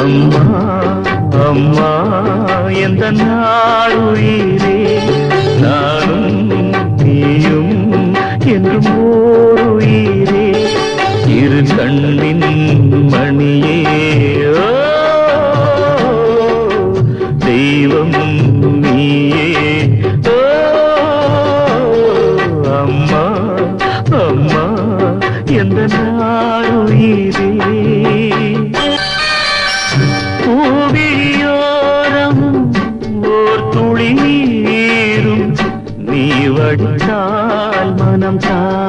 அம்மா அம்மா எந்த நாடுயிரே நானும் நீயும் என்றும் ஓருயிரே இரு கண்ணின் மணியே ஓ, தெய்வம் நீயே ஓ, அம்மா அம்மா எந்த நாடுயிரே பூவியோரம் ஓர் துளி நீரும் நீ வடித்தால் மனம் தான்